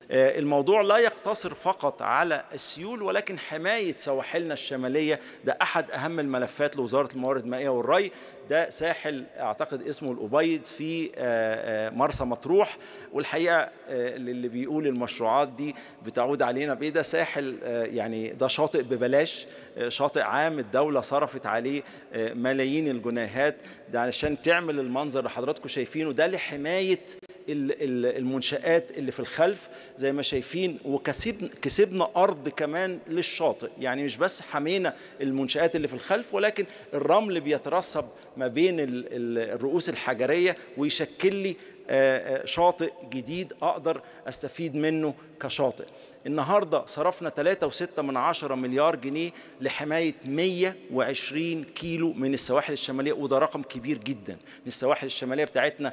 الموضوع لا يقتصر فقط على السيول ولكن حماية سواحلنا الشمالية ده أحد أهم الملفات لوزارة الموارد المائية والري ده ساحل أعتقد اسمه الأبيض في مرسى مطروح والحقيقة اللي بيقول المشروعات دي بتعود علينا بإيه ده ساحل يعني ده شاطئ ببلاش شاطئ عام الدولة صرفت عليه ملايين الجنيهات ده علشان تعمل المنظر اللي حضراتكم شايفينه ده لحماية المنشآت اللي في الخلف زي ما شايفين وكسبنا كسبنا أرض كمان للشاطئ يعني مش بس حمينا المنشآت اللي في الخلف ولكن الرمل بيترسب ما بين الرؤوس الحجرية ويشكل لي شاطئ جديد أقدر أستفيد منه كشاطئ النهاردة صرفنا 3.6 من عشرة مليار جنيه لحماية 120 كيلو من السواحل الشمالية وده رقم كبير جدا السواحل الشمالية بتاعتنا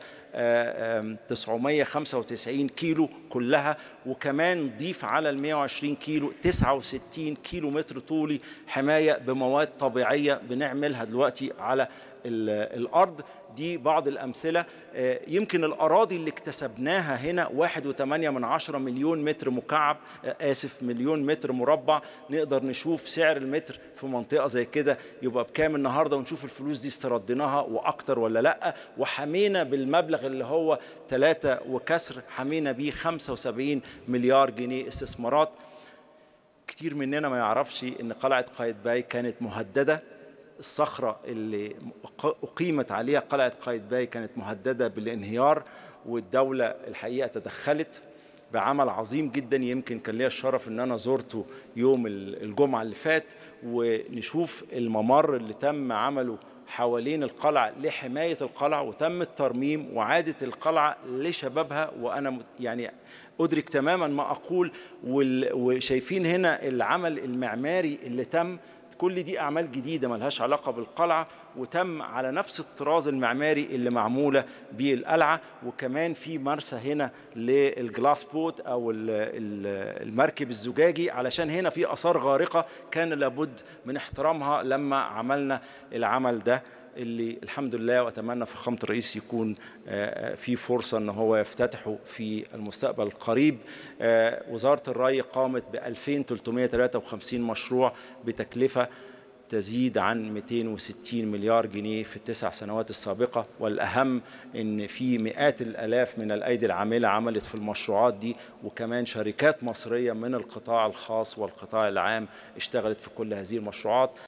995 كيلو كلها وكمان ضيف على ال 120 كيلو 69 كيلو متر طولي حماية بمواد طبيعية بنعملها دلوقتي على الأرض دي بعض الأمثلة يمكن الأراضي اللي اكتسبناها هنا واحد وثمانية من عشرة مليون متر مكعب آسف مليون متر مربع نقدر نشوف سعر المتر في منطقة زي كده يبقى بكام النهاردة ونشوف الفلوس دي استرديناها وأكتر ولا لأ وحمينا بالمبلغ اللي هو ثلاثة وكسر حمينا بيه 75 مليار جنيه استثمارات كتير مننا ما يعرفش ان قلعة قايتباي كانت مهددة الصخرة اللي أقيمت عليها قلعة قايتباي كانت مهددة بالانهيار والدولة الحقيقة تدخلت بعمل عظيم جدا يمكن كان ليا الشرف ان انا زرته يوم الجمعة اللي فات ونشوف الممر اللي تم عمله حوالين القلعة لحماية القلعة وتم الترميم وعادة القلعة لشبابها وأنا يعني أدرك تماما ما أقول وشايفين هنا العمل المعماري اللي تم كل دي أعمال جديدة ملهاش علاقة بالقلعة وتم على نفس الطراز المعماري اللي معمولة بالقلعة وكمان في مرسى هنا للجلاس بوت أو المركب الزجاجي علشان هنا في آثار غارقة كان لابد من احترامها لما عملنا العمل ده اللي الحمد لله واتمنى فخامه الرئيس يكون في فرصه ان هو يفتتحه في المستقبل القريب وزاره الري قامت ب 2353 مشروع بتكلفه تزيد عن 260 مليار جنيه في التسع سنوات السابقة والأهم أن في مئات الألاف من الأيدي العاملة عملت في المشروعات دي وكمان شركات مصرية من القطاع الخاص والقطاع العام اشتغلت في كل هذه المشروعات